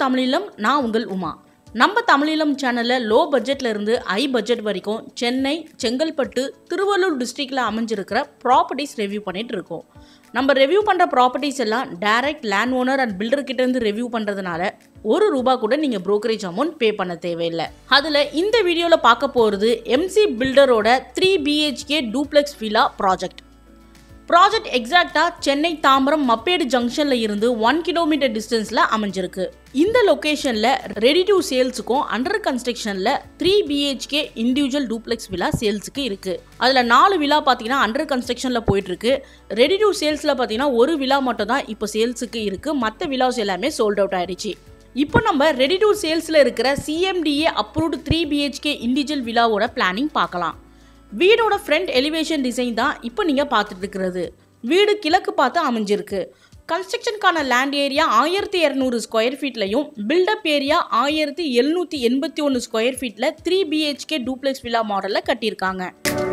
தமிழீழம் நான் உங்கள் உமா நம்ம தமிழீழம் சேனலில் லோ பட்ஜெட்ல இருந்து ஹை பட்ஜெட் வரைக்கும் சென்னை செங்கல்பட்டு திருவள்ளூர் டிஸ்ட்ரிக்டில் அமைஞ்சிருக்கிற ப்ராப்பர்ட்டிஸ் ரிவ்யூ பண்ணிட்டு இருக்கோம் நம்ம ரிவ்யூ பண்ணுற ப்ராப்பர்ட்டிஸ் எல்லாம் direct land owner and builder கிட்ட இருந்து ரிவ்யூ பண்ணுறதுனால ஒரு ரூபா கூட நீங்கள் brokerage அமௌண்ட் பே பண்ண தேவையில்லை அதில் இந்த வீடியோவில் பார்க்க போகிறது எம்சி பில்டரோட three BHK duplex villa project project எக்ஸாக்டாக சென்னை தாம்பரம் மப்பேடு ஜங்ஷனில் இருந்து ஒன் கிலோமீட்டர் டிஸ்டன்ஸில் அமைஞ்சிருக்கு இந்த லொக்கேஷனில் ரெடி டு சேல்ஸுக்கும் அண்டர் கன்ஸ்ட்ரக்ஷனில் three BHK individual duplex villa சேல்ஸுக்கு இருக்குது அதில் நாலு விழா பார்த்தீங்கன்னா அண்டர் கன்ஸ்ட்ரக்ஷனில் போயிட்டுருக்கு ரெடி டு சேல்ஸில் பார்த்தீங்கன்னா ஒரு விழா மட்டும் தான் இப்போ சேல்ஸுக்கு இருக்குது மற்ற விழாஸ் எல்லாமே சோல்ட் அவுட் ஆயிடுச்சு இப்போ நம்ம ரெடி டு சேல்ஸில் இருக்கிற CMDA approved three BHK individual விழாவோட பிளானிங் பார்க்கலாம் வீடோட ஃப்ரண்ட் எலிவேஷன் டிசைன் தான் இப்போ நீங்கள் பார்த்துட்டு இருக்கிறது வீடு கிழக்கு பார்த்து அமைஞ்சிருக்கு கன்ஸ்ட்ரக்ஷனுக்கான லேண்ட் ஏரியா ஆயிரத்தி இரநூறு ஸ்கொயர் ஃபீட்லையும் பில்டப் ஏரியா ஆயிரத்தி எழுநூற்றி எண்பத்தி ஒன்று ஸ்கொயர் ஃபீட்டில் த்ரீ பிஹெச்கே டூப்ளெக்ஸ் வில்லா மாடலில் கட்டியிருக்காங்க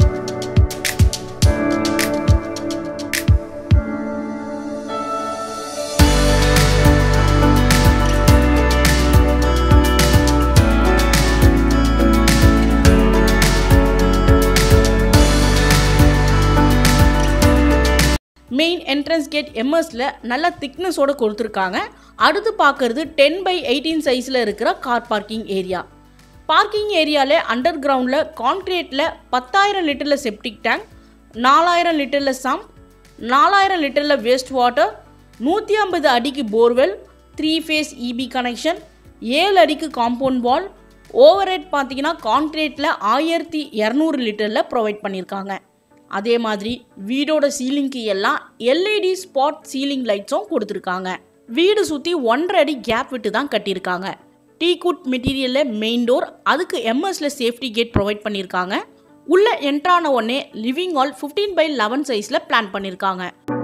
மெயின் என்ட்ரன்ஸ் கேட் எம்எஸ்ல நல்ல திக்னஸோட கொடுத்துருக்காங்க அடுத்து பார்க்கறது டென் பை எயிட்டீன் சைஸில் இருக்கிற கார் பார்க்கிங் ஏரியா பார்க்கிங் ஏரியாவில் அண்டர் கிரவுண்டில் கான்க்ரீட்டில் பத்தாயிரம் லிட்டரில் செப்டிக் டேங்க் நாலாயிரம் லிட்டரில் சம்ப் நாலாயிரம் லிட்டரில் வேஸ்ட் வாட்டர் நூற்றி ஐம்பது அடிக்கு borewell three phase EB connection ஏழு அடிக்கு காம்பவுண்ட் வால் ஓவர் ஹெட் பார்த்தீங்கன்னா கான்க்ரீட்டில் ஆயிரத்தி இரநூறு லிட்டரில் ப்ரொவைட் பண்ணியிருக்காங்க அதே மாதிரி வீடோட சீலிங்க்கு எல்லாம் எல்இடி ஸ்பாட் சீலிங் லைட்ஸும் கொடுத்துருக்காங்க வீடு சுற்றி ஒன்றரை அடி கேப் விட்டு தான் கட்டியிருக்காங்க டீ குட் மெட்டீரியலில் மெயின் டோர் அதுக்கு எம்எஸ்ல சேஃப்டி கேட் ப்ரொவைட் பண்ணியிருக்காங்க உள்ள என்ட்ரான உடனே living hall fifteen by eleven சைஸில் பிளான் பண்ணியிருக்காங்க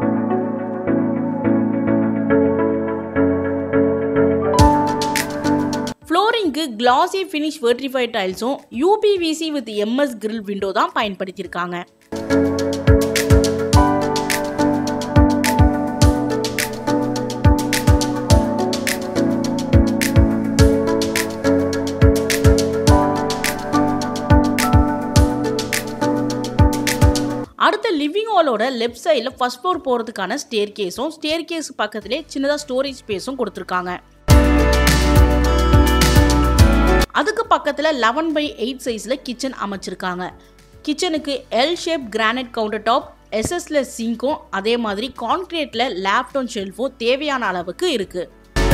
ஃப்ளோரிங்க்கு கிளாசி ஃபினிஷ் வெர்டிஃபைட் டைல்ஸும் UPVC with MS grill window தான் பயன்படுத்தியிருக்காங்க அடுத்த லிவிங் ஹாலோட லெஃப்ட் சைடில் ஃபர்ஸ்ட் ஃப்ளோர் போகிறதுக்கான ஸ்டேர் கேஸும் ஸ்டேர் கேஸ் பக்கத்திலே சின்னதாக ஸ்டோரேஜ் ஸ்பேஸும் கொடுத்துருக்காங்க அதுக்கு பக்கத்தில் லெவன் பை எயிட் சைஸில் கிச்சன் அமைச்சிருக்காங்க கிச்சனுக்கு L shape granite counter top எஸ்எஸ்ல சிங்க்கும் அதே மாதிரி கான்கிரீட்டில் லேப்டாப் ஷெல்ஃபும் தேவையான அளவுக்கு இருக்குது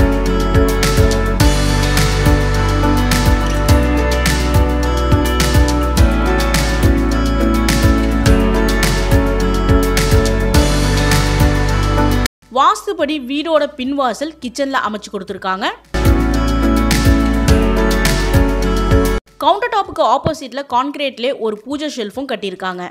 வாஸ்துபடி வீடோட பின்வாசல் கிச்சன்ல அமைச்சு கொடுத்துருக்காங்க கவுண்டர் டாப்புக்கு ஆப்போசிட்ல கான்கிரீட்ல ஒரு பூஜை ஷெல்ஃபும் கட்டியிருக்காங்க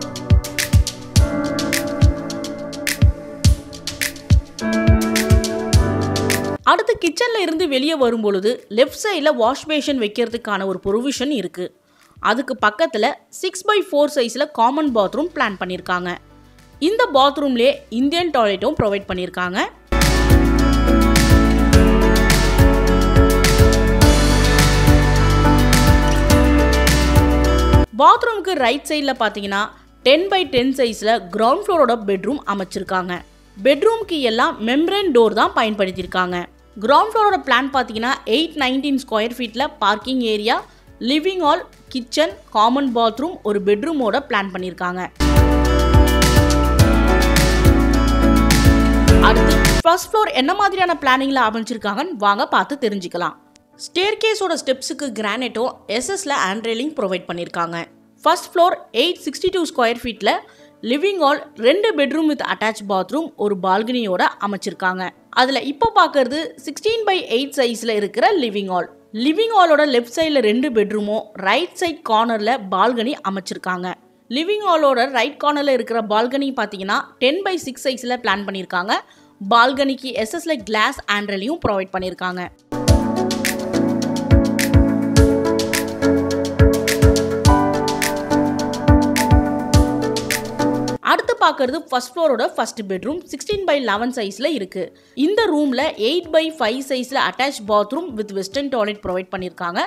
அடுத்து கிச்சன்ல இருந்து வெளியே வரும்பொழுது லெஃப்ட் சைடில் வாஷ் பேஷன் வைக்கிறதுக்கான ஒரு ப்ரொவிஷன் இருக்கு அதுக்கு பக்கத்தில் சிக்ஸ் பை ஃபோர் சைஸில் காமன் பாத்ரூம் பிளான் பண்ணியிருக்காங்க இந்த பாத்ரூம்லேயே இந்தியன் டாய்லெட்டும் ப்ரொவைட் பண்ணியிருக்காங்க பாத்ரூமுக்கு ரைட் சைடில் பார்த்தீங்கன்னா டென் பை டென் சைஸில் கிரவுண்ட் ஃப்ளோரோட பெட்ரூம் அமைச்சிருக்காங்க பெட்ரூம்க்கு எல்லாம் மெம்ரேன் டோர் தான் பயன்படுத்தியிருக்காங்க கிரவுண்ட் ஃப்ளோரோட பிளான் பார்த்தீங்கன்னா எயிட் நைன்டீன் ஸ்கொயர் ஃபீட்டில் parking area living hall kitchen common bathroom ஒரு பெட்ரூமோட பிளான் பண்ணியிருக்காங்க அடுத்து ஃபர்ஸ்ட் ஃப்ளோர் என்ன மாதிரியான பிளானிங்கில் அமைச்சிருக்காங்கன்னு வாங்க பார்த்து தெரிஞ்சுக்கலாம் ஸ்டேர் கேஸோட ஸ்டெப்ஸுக்கு கிரானைட்டும் எஸ்எஸ்ல ஆண்ட்ரேலிங் ப்ரொவைட் பண்ணியிருக்காங்க first floor eight sixty two square ஃபீட்டில் லிவிங் ஹால் ரெண்டு பெட்ரூம் வித் அட்டாச் பாத்ரூம் ஒரு பால்கனியோட அமைச்சிருக்காங்க அதில் இப்போ பார்க்கறது சிக்ஸ்டீன் பை எயிட் சைஸில் இருக்கிற லிவிங் ஹால் லிவிங் ஹாலோட லெஃப்ட் சைடில் ரெண்டு பெட்ரூமும் ரைட் சைட் கார்னரில் பால்கனி அமைச்சிருக்காங்க லிவிங் ஹாலோட ரைட் கார்னரில் இருக்கிற பால்கனி பார்த்தீங்கன்னா டென் பை சிக்ஸ் சைஸில் பிளான் பண்ணியிருக்காங்க பால்கனிக்கு எஸ்எஸ்ல கிளாஸ் ஆண்ட்ரலையும் ப்ரொவைட் பண்ணியிருக்காங்க அடுத்து பார்க்கறது ஃபர்ஸ்ட் ஃப்ளோரோட first bedroom sixteen by eleven சைஸில் இருக்குது இந்த ரூமில் எயிட் பை ஃபைவ் சைஸில் attach bathroom with western toilet provide பண்ணியிருக்காங்க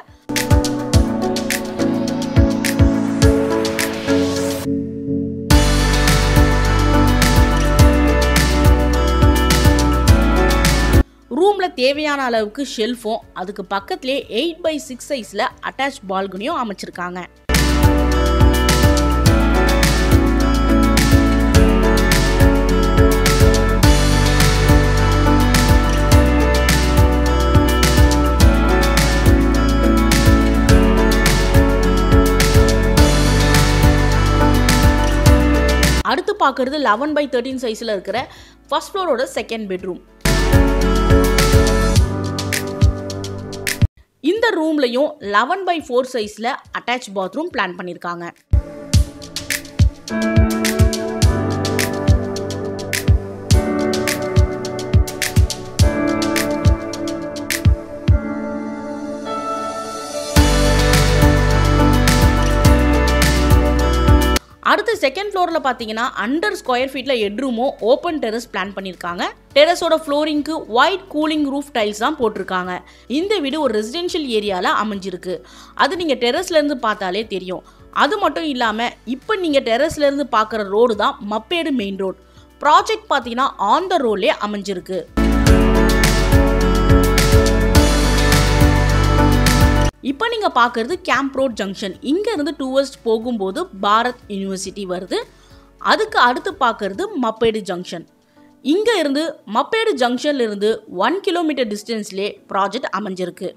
ரூமில் தேவையான அளவுக்கு ஷெல்ஃபும் அதுக்கு பக்கத்துலேயே எயிட் பை சிக்ஸ் சைஸில் அட்டாச் பால்கனியும் அமைச்சிருக்காங்க அடுத்து பார்க்குறது லெவன் பை தேர்ட்டின் சைஸில் இருக்கிற ஃபர்ஸ்ட் ஃப்ளோரோட செகண்ட் பெட்ரூம் இந்த ரூம்லையும் லெவன் பை ஃபோர் சைஸில் அட்டாச் பாத்ரூம் பிளான் பண்ணியிருக்காங்க அடுத்து செகண்ட் ஃப்ளோரில் பார்த்தீங்கன்னா அண்டர் ஸ்கொயர் ஃபீட்டில் ஹெட்ரூமும் ஓப்பன் டெரஸ் பிளான் பண்ணியிருக்காங்க டெரஸோட ஃப்ளோரிங்க்கு ஒயிட் கூலிங் ரூஃப் டைல்ஸ் தான் போட்டிருக்காங்க இந்த வீடு ஒரு ரெசிடென்ஷியல் ஏரியாவில் அமைஞ்சிருக்கு அது நீங்கள் டெரஸ்லேருந்து பார்த்தாலே தெரியும் அது மட்டும் இல்லாமல் இப்போ நீங்கள் டெரஸ்லேருந்து பார்க்குற ரோடு தான் மப்பேடு மெயின் ரோட் ப்ராஜெக்ட் பார்த்தீங்கன்னா ஆன் த ரோட்லேயே அமைஞ்சிருக்கு இப்போ நீங்கள் பார்க்குறது கேம்ப் ரோட் ஜங்ஷன் இங்கேருந்து டூவர்ஸ்ட் போகும்போது பாரத் யூனிவர்சிட்டி வருது அதுக்கு அடுத்து பார்க்குறது மப்பேடு ஜங்ஷன் இங்கே இருந்து மப்பேடு ஜங்ஷன்ல இருந்து ஒன் கிலோமீட்டர் டிஸ்டன்ஸ்லேயே ப்ராஜெக்ட் அமைஞ்சிருக்கு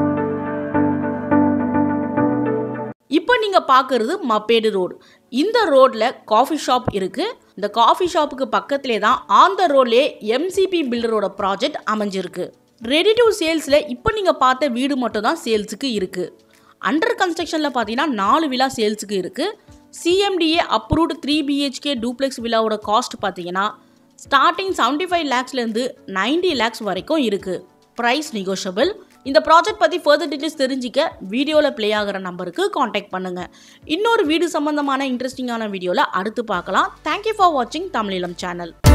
இப்போ நீங்கள் பார்க்குறது மப்பேடு ரோடு இந்த ரோட்டில் காஃபி ஷாப் இருக்குது இந்த காஃபி ஷாப்புக்கு பக்கத்துலேயே தான் ஆன் த ரோட்லேயே எம்சிபி பில்டரோட ப்ராஜெக்ட் அமைஞ்சிருக்கு ரெடி டு சேல்ஸில் இப்போ நீங்கள் பார்த்த வீடு மட்டும் தான் சேல்ஸுக்கு இருக்குது அண்டர் கன்ஸ்ட்ரக்ஷனில் பார்த்தீங்கன்னா நாலு விழா சேல்ஸுக்கு இருக்குது CMDA approved three BHK duplex விழாவோட காஸ்ட் பார்த்தீங்கன்னா ஸ்டார்டிங் செவன்ட்டி ஃபைவ் லேக்ஸ்லேருந்து நைன்டி லேக்ஸ் வரைக்கும் இருக்குது ப்ரைஸ் நெகோஷியபிள் இந்த ப்ராஜெக்ட் பற்றி ஃபர்தர் டீட்டெயில்ஸ் தெரிஞ்சிக்க வீடியோவில் ப்ளே ஆகிற நம்பருக்கு காண்டாக்ட் பண்ணுங்கள் இன்னொரு வீடு சம்மந்தமான இன்ட்ரெஸ்டிங்கான வீடியோவில் அடுத்து பார்க்கலாம் தேங்க்யூ ஃபார் வாட்சிங் தமிழிலம் சேனல்